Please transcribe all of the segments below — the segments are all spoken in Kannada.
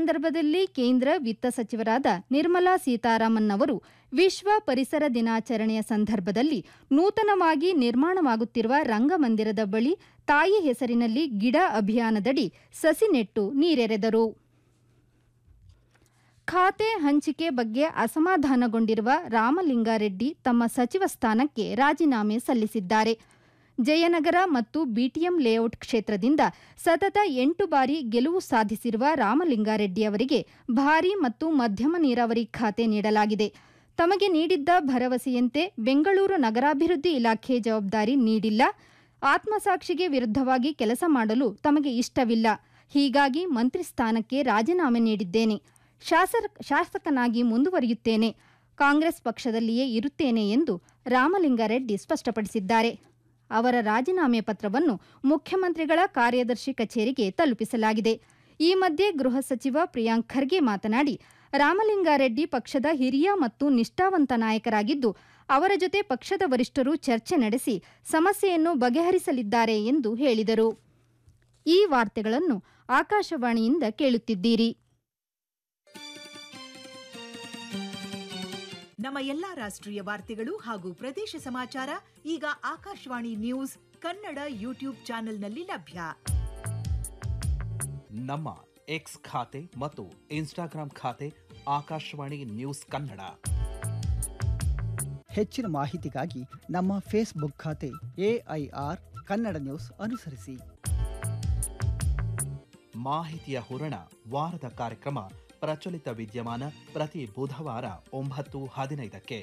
ಸಂದರ್ಭದಲ್ಲಿ ಕೇಂದ್ರ ವಿತ್ತ ಸಚಿವರಾದ ನಿರ್ಮಲಾ ಸೀತಾರಾಮನ್ ಅವರು ವಿಶ್ವ ಪರಿಸರ ದಿನಾಚರಣೆಯ ಸಂದರ್ಭದಲ್ಲಿ ನೂತನವಾಗಿ ನಿರ್ಮಾಣವಾಗುತ್ತಿರುವ ರಂಗಮಂದಿರದ ಬಳಿ ತಾಯಿ ಹೆಸರಿನಲ್ಲಿ ಗಿಡ ಅಭಿಯಾನದಡಿ ಸಸಿ ನೆಟ್ಟು ನೀರೆರೆದರು ಖಾತೆ ಹಂಚಿಕೆ ಬಗ್ಗೆ ಅಸಮಾಧಾನಗೊಂಡಿರುವ ರಾಮಲಿಂಗಾರೆಡ್ಡಿ ತಮ್ಮ ಸಚಿವ ಸ್ಥಾನಕ್ಕೆ ರಾಜೀನಾಮೆ ಸಲ್ಲಿಸಿದ್ದಾರೆ ಜಯನಗರ ಮತ್ತು ಬಿಟಿಎಂ ಲೇಔಟ್ ಕ್ಷೇತ್ರದಿಂದ ಸತತ ಎಂಟು ಬಾರಿ ಗೆಲುವು ಸಾಧಿಸಿರುವ ರಾಮಲಿಂಗಾರೆಡ್ಡಿ ಅವರಿಗೆ ಭಾರೀ ಮತ್ತು ಮಧ್ಯಮ ನೀರಾವರಿ ಖಾತೆ ನೀಡಲಾಗಿದೆ ತಮಗೆ ನೀಡಿದ್ದ ಭರವಸೆಯಂತೆ ಬೆಂಗಳೂರು ನಗರಾಭಿವೃದ್ಧಿ ಇಲಾಖೆ ಜವಾಬ್ದಾರಿ ನೀಡಿಲ್ಲ ಆತ್ಮಸಾಕ್ಷಿಗೆ ವಿರುದ್ಧವಾಗಿ ಕೆಲಸ ಮಾಡಲು ತಮಗೆ ಇಷ್ಟವಿಲ್ಲ ಹೀಗಾಗಿ ಮಂತ್ರಿ ಸ್ಥಾನಕ್ಕೆ ರಾಜೀನಾಮೆ ನೀಡಿದ್ದೇನೆ ಶಾಸಕನಾಗಿ ಮುಂದುವರಿಯುತ್ತೇನೆ ಕಾಂಗ್ರೆಸ್ ಪಕ್ಷದಲ್ಲಿಯೇ ಇರುತ್ತೇನೆ ಎಂದು ರಾಮಲಿಂಗಾರೆಡ್ಡಿ ಸ್ಪಷ್ಟಪಡಿಸಿದ್ದಾರೆ ಅವರ ರಾಜೀನಾಮೆ ಪತ್ರವನ್ನು ಮುಖ್ಯಮಂತ್ರಿಗಳ ಕಾರ್ಯದರ್ಶಿ ಕಚೇರಿಗೆ ತಲುಪಿಸಲಾಗಿದೆ ಈ ಮಧ್ಯೆ ಗೃಹ ಸಚಿವ ಪ್ರಿಯಾಂಕ್ ಖರ್ಗೆ ಮಾತನಾಡಿ ರಾಮಲಿಂಗಾರೆಡ್ಡಿ ಪಕ್ಷದ ಹಿರಿಯ ಮತ್ತು ನಿಷ್ಠಾವಂತ ನಾಯಕರಾಗಿದ್ದು ಅವರ ಜೊತೆ ಪಕ್ಷದ ವರಿಷ್ಠರು ಚರ್ಚೆ ನಡೆಸಿ ಸಮಸ್ಯೆಯನ್ನು ಬಗೆಹರಿಸಲಿದ್ದಾರೆ ಎಂದು ಹೇಳಿದರು ಈ ವಾರ್ತೆಗಳನ್ನು ಆಕಾಶವಾಣಿಯಿಂದ ಕೇಳುತ್ತಿದ್ದೀರಿ ನಮ್ಮ ಎಲ್ಲಾ ರಾಷ್ಟ್ರೀಯ ವಾರ್ತೆಗಳು ಹಾಗೂ ಪ್ರದೇಶ ಸಮಾಚಾರ ಈಗ ಆಕಾಶವಾಣಿ ನ್ಯೂಸ್ ಕನ್ನಡ ಯೂಟ್ಯೂಬ್ ಚಾನೆಲ್ನಲ್ಲಿ ಲಭ್ಯ ನಮ್ಮ ಎಕ್ಸ್ ಖಾತೆ ಮತ್ತು ಇನ್ಸ್ಟಾಗ್ರಾಂ ಖಾತೆ ಆಕಾಶವಾಣಿ ನ್ಯೂಸ್ ಕನ್ನಡ ಹೆಚ್ಚಿನ ಮಾಹಿತಿಗಾಗಿ ನಮ್ಮ ಫೇಸ್ಬುಕ್ ಖಾತೆ ಎಐಆರ್ ಕನ್ನಡ ನ್ಯೂಸ್ ಅನುಸರಿಸಿ ಮಾಹಿತಿಯ ಹೂರಣ ವಾರದ ಕಾರ್ಯಕ್ರಮ ಪ್ರಚಲಿತ ವಿದ್ಯಮಾನ ಪ್ರತಿ ಬುಧವಾರ ಒಂಬತ್ತು ಹದಿನೈದಕ್ಕೆ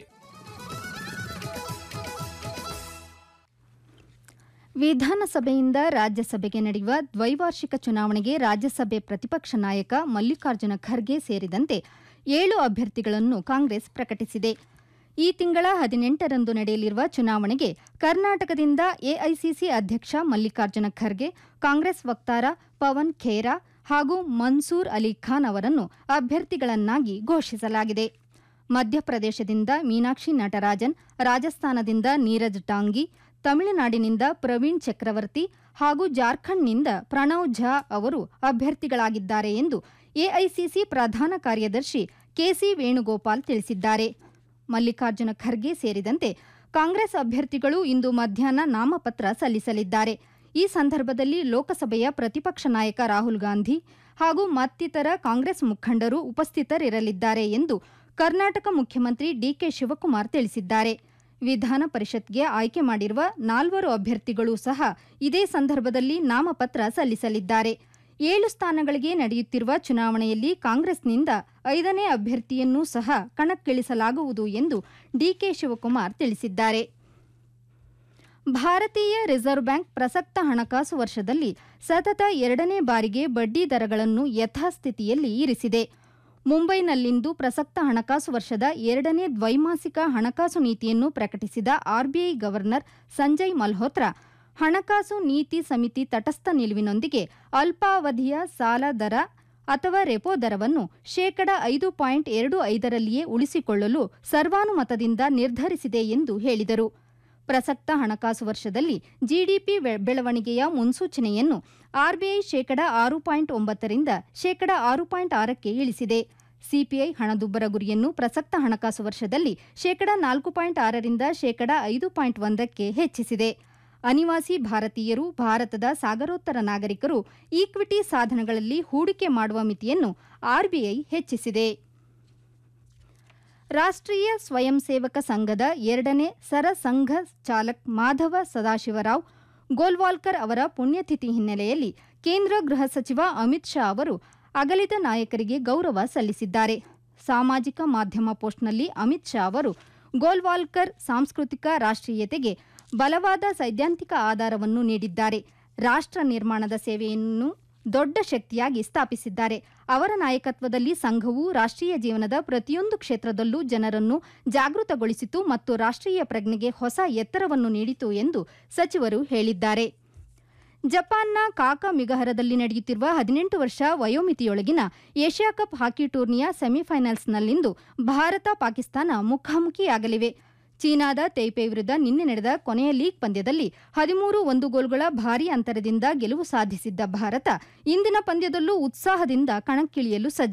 ವಿಧಾನಸಭೆಯಿಂದ ರಾಜ್ಯಸಭೆಗೆ ನಡೆಯುವ ದ್ವೈವಾರ್ಷಿಕ ಚುನಾವಣೆಗೆ ರಾಜ್ಯಸಭೆ ಪ್ರತಿಪಕ್ಷ ನಾಯಕ ಮಲ್ಲಿಕಾರ್ಜುನ ಖರ್ಗೆ ಸೇರಿದಂತೆ ಏಳು ಅಭ್ಯರ್ಥಿಗಳನ್ನು ಕಾಂಗ್ರೆಸ್ ಪ್ರಕಟಿಸಿದೆ ಈ ತಿಂಗಳ ಹದಿನೆಂಟರಂದು ನಡೆಯಲಿರುವ ಚುನಾವಣೆಗೆ ಕರ್ನಾಟಕದಿಂದ ಎಐಸಿಸಿ ಅಧ್ಯಕ್ಷ ಮಲ್ಲಿಕಾರ್ಜುನ ಖರ್ಗೆ ಕಾಂಗ್ರೆಸ್ ವಕ್ತಾರ ಪವನ್ ಖೇರಾ ಹಾಗೂ ಮನ್ಸೂರ್ ಅಲಿ ಖಾನ್ ಅವರನ್ನು ಅಭ್ಯರ್ಥಿಗಳನ್ನಾಗಿ ಘೋಷಿಸಲಾಗಿದೆ ಮಧ್ಯಪ್ರದೇಶದಿಂದ ಮೀನಾಕ್ಷಿ ನಟರಾಜನ್ ರಾಜಸ್ಥಾನದಿಂದ ನೀರಜ್ ಟಾಂಗಿ ತಮಿಳುನಾಡಿನಿಂದ ಪ್ರವೀಣ್ ಚಕ್ರವರ್ತಿ ಹಾಗೂ ಜಾರ್ಖಂಡ್ನಿಂದ ಪ್ರಣವ್ ಝಾ ಅವರು ಅಭ್ಯರ್ಥಿಗಳಾಗಿದ್ದಾರೆ ಎಂದು ಎಐಸಿಸಿ ಪ್ರಧಾನ ಕಾರ್ಯದರ್ಶಿ ಕೆಸಿ ವೇಣುಗೋಪಾಲ್ ತಿಳಿಸಿದ್ದಾರೆ ಮಲ್ಲಿಕಾರ್ಜುನ ಖರ್ಗೆ ಸೇರಿದಂತೆ ಕಾಂಗ್ರೆಸ್ ಅಭ್ಯರ್ಥಿಗಳು ಇಂದು ಮಧ್ಯಾಹ್ನ ನಾಮಪತ್ರ ಸಲ್ಲಿಸಲಿದ್ದಾರೆ ಈ ಸಂದರ್ಭದಲ್ಲಿ ಲೋಕಸಭೆಯ ಪ್ರತಿಪಕ್ಷ ನಾಯಕ ರಾಹುಲ್ ಗಾಂಧಿ ಹಾಗೂ ಮತ್ತಿತರ ಕಾಂಗ್ರೆಸ್ ಮುಖಂಡರು ಉಪಸ್ಥಿತರಿರಲಿದ್ದಾರೆ ಎಂದು ಕರ್ನಾಟಕ ಮುಖ್ಯಮಂತ್ರಿ ಡಿಕೆ ಶಿವಕುಮಾರ್ ತಿಳಿಸಿದ್ದಾರೆ ವಿಧಾನ ಪರಿಷತ್ಗೆ ಆಯ್ಕೆ ಮಾಡಿರುವ ನಾಲ್ವರು ಅಭ್ಯರ್ಥಿಗಳು ಸಹ ಇದೇ ಸಂದರ್ಭದಲ್ಲಿ ನಾಮಪತ್ರ ಸಲ್ಲಿಸಲಿದ್ದಾರೆ ಏಳು ಸ್ಥಾನಗಳಿಗೆ ನಡೆಯುತ್ತಿರುವ ಚುನಾವಣೆಯಲ್ಲಿ ಕಾಂಗ್ರೆಸ್ನಿಂದ ಐದನೇ ಅಭ್ಯರ್ಥಿಯನ್ನೂ ಸಹ ಕಣಕ್ಕಿಳಿಸಲಾಗುವುದು ಎಂದು ಡಿಕೆ ಶಿವಕುಮಾರ್ ತಿಳಿಸಿದ್ದಾರೆ ಭಾರತೀಯ ರಿಸರ್ವ್ ಬ್ಯಾಂಕ್ ಪ್ರಸಕ್ತ ಹಣಕಾಸು ವರ್ಷದಲ್ಲಿ ಸತತ ಎರಡನೇ ಬಾರಿಗೆ ಬಡ್ಡಿ ದರಗಳನ್ನು ಯಥಾಸ್ಥಿತಿಯಲ್ಲಿ ಇರಿಸಿದೆ ಮುಂಬೈನಲ್ಲಿಂದು ಪ್ರಸಕ್ತ ಹಣಕಾಸು ವರ್ಷದ ಎರಡನೇ ದ್ವೈಮಾಸಿಕ ಹಣಕಾಸು ನೀತಿಯನ್ನು ಪ್ರಕಟಿಸಿದ ಆರ್ಬಿಐ ಗವರ್ನರ್ ಸಂಜಯ್ ಮಲ್ಹೋತ್ರಾ ಹಣಕಾಸು ನೀತಿ ಸಮಿತಿ ತಟಸ್ಥ ನಿಲುವಿನೊಂದಿಗೆ ಅಲ್ಪಾವಧಿಯ ಸಾಲ ದರ ಅಥವಾ ರೆಪೋ ದರವನ್ನು ಶೇಕಡ ಐದು ಪಾಯಿಂಟ್ ಎರಡು ಐದರಲ್ಲಿಯೇ ಉಳಿಸಿಕೊಳ್ಳಲು ಸರ್ವಾನುಮತದಿಂದ ನಿರ್ಧರಿಸಿದೆ ಎಂದು ಹೇಳಿದರು ಪ್ರಸಕ್ತ ಹಣಕಾಸು ವರ್ಷದಲ್ಲಿ ಜಿಡಿಪಿ ಬೆಳವಣಿಗೆಯ ಮುನ್ಸೂಚನೆಯನ್ನು ಆರ್ಬಿಐ ಶೇಕಡ ಆರು ಪಾಯಿಂಟ್ ಒಂಬತ್ತರಿಂದ ಶೇಕಡ ಆರು ಪಾಯಿಂಟ್ ಆರಕ್ಕೆ ಇಳಿಸಿದೆ ಸಿಪಿಐ ಹಣದುಬ್ಬರ ಗುರಿಯನ್ನು ಪ್ರಸಕ್ತ ಹಣಕಾಸು ವರ್ಷದಲ್ಲಿ ಶೇಕಡ ನಾಲ್ಕು ಪಾಯಿಂಟ್ ಆರರಿಂದ ಶೇಕಡ ಐದು ಪಾಯಿಂಟ್ ಒಂದಕ್ಕೆ ಹೆಚ್ಚಿಸಿದೆ ಅನಿವಾಸಿ ಭಾರತೀಯರು ಭಾರತದ ಸಾಗರೋತ್ತರ ನಾಗರಿಕರು ಈಕ್ವಿಟಿ ಸಾಧನಗಳಲ್ಲಿ ಹೂಡಿಕೆ ಮಾಡುವ ಮಿತಿಯನ್ನು ಆರ್ಬಿಐ ಹೆಚ್ಚಿಸಿದೆ ರಾಷ್ಟ್ರೀಯ ಸ್ವಯಂ ಸೇವಕ ಸಂಘದ ಎರಡನೇ ಸರಸಂಘ ಚಾಲಕ್ ಮಾಧವ ಸದಾಶಿವರಾವ್ ಗೋಲ್ವಾಲ್ಕರ್ ಅವರ ಪುಣ್ಯತಿಥಿ ಹಿನ್ನೆಲೆಯಲ್ಲಿ ಕೇಂದ್ರ ಗೃಹ ಸಚಿವ ಅಮಿತ್ ಶಾ ಅವರು ಅಗಲಿದ ನಾಯಕರಿಗೆ ಗೌರವ ಸಲ್ಲಿಸಿದ್ದಾರೆ ಸಾಮಾಜಿಕ ಮಾಧ್ಯಮ ಪೋಸ್ಟ್ನಲ್ಲಿ ಅಮಿತ್ ಶಾ ಅವರು ಗೋಲ್ವಾಲ್ಕರ್ ಸಾಂಸ್ಕೃತಿಕ ರಾಷ್ಟ್ರೀಯತೆಗೆ ಬಲವಾದ ಸೈದ್ಧಾಂತಿಕ ಆಧಾರವನ್ನು ನೀಡಿದ್ದಾರೆ ರಾಷ್ಟ್ರ ನಿರ್ಮಾಣದ ಸೇವೆಯನ್ನು ದೊಡ್ಡ ಶಕ್ತಿಯಾಗಿ ಸ್ಥಾಪಿಸಿದ್ದಾರೆ ಅವರ ನಾಯಕತ್ವದಲ್ಲಿ ಸಂಘವು ರಾಷ್ಟ್ರೀಯ ಜೀವನದ ಪ್ರತಿಯೊಂದು ಕ್ಷೇತ್ರದಲ್ಲೂ ಜನರನ್ನು ಜಾಗೃತಗೊಳಿಸಿತು ಮತ್ತು ರಾಷ್ಟ್ರೀಯ ಪ್ರಜ್ಞೆಗೆ ಹೊಸ ಎತ್ತರವನ್ನು ನೀಡಿತು ಎಂದು ಸಚಿವರು ಹೇಳಿದ್ದಾರೆ ಜಪಾನ್ನ ಕಾಕ ಮಿಗಹರದಲ್ಲಿ ನಡೆಯುತ್ತಿರುವ ಹದಿನೆಂಟು ವರ್ಷ ವಯೋಮಿತಿಯೊಳಗಿನ ಏಷ್ಯಾ ಕಪ್ ಹಾಕಿ ಟೂರ್ನಿಯ ಸೆಮಿಫೈನಲ್ಸ್ನಲ್ಲಿಂದು ಭಾರತ ಪಾಕಿಸ್ತಾನ ಮುಖಾಮುಖಿಯಾಗಲಿವೆ ಚೀನಾದ ತೈಪೆ ವಿರುದ್ಧ ನಿನ್ನೆ ನಡೆದ ಕೊನೆಯ ಲೀಗ್ ಪಂದ್ಯದಲ್ಲಿ ಹದಿಮೂರು ಒಂದು ಗೋಲ್ಗಳ ಭಾರೀ ಅಂತರದಿಂದ ಗೆಲುವು ಸಾಧಿಸಿದ್ದ ಭಾರತ ಇಂದಿನ ಪಂದ್ಯದಲ್ಲೂ ಉತ್ಸಾಹದಿಂದ ಕಣಕ್ಕಿಳಿಯಲು ಸಜ್ಜ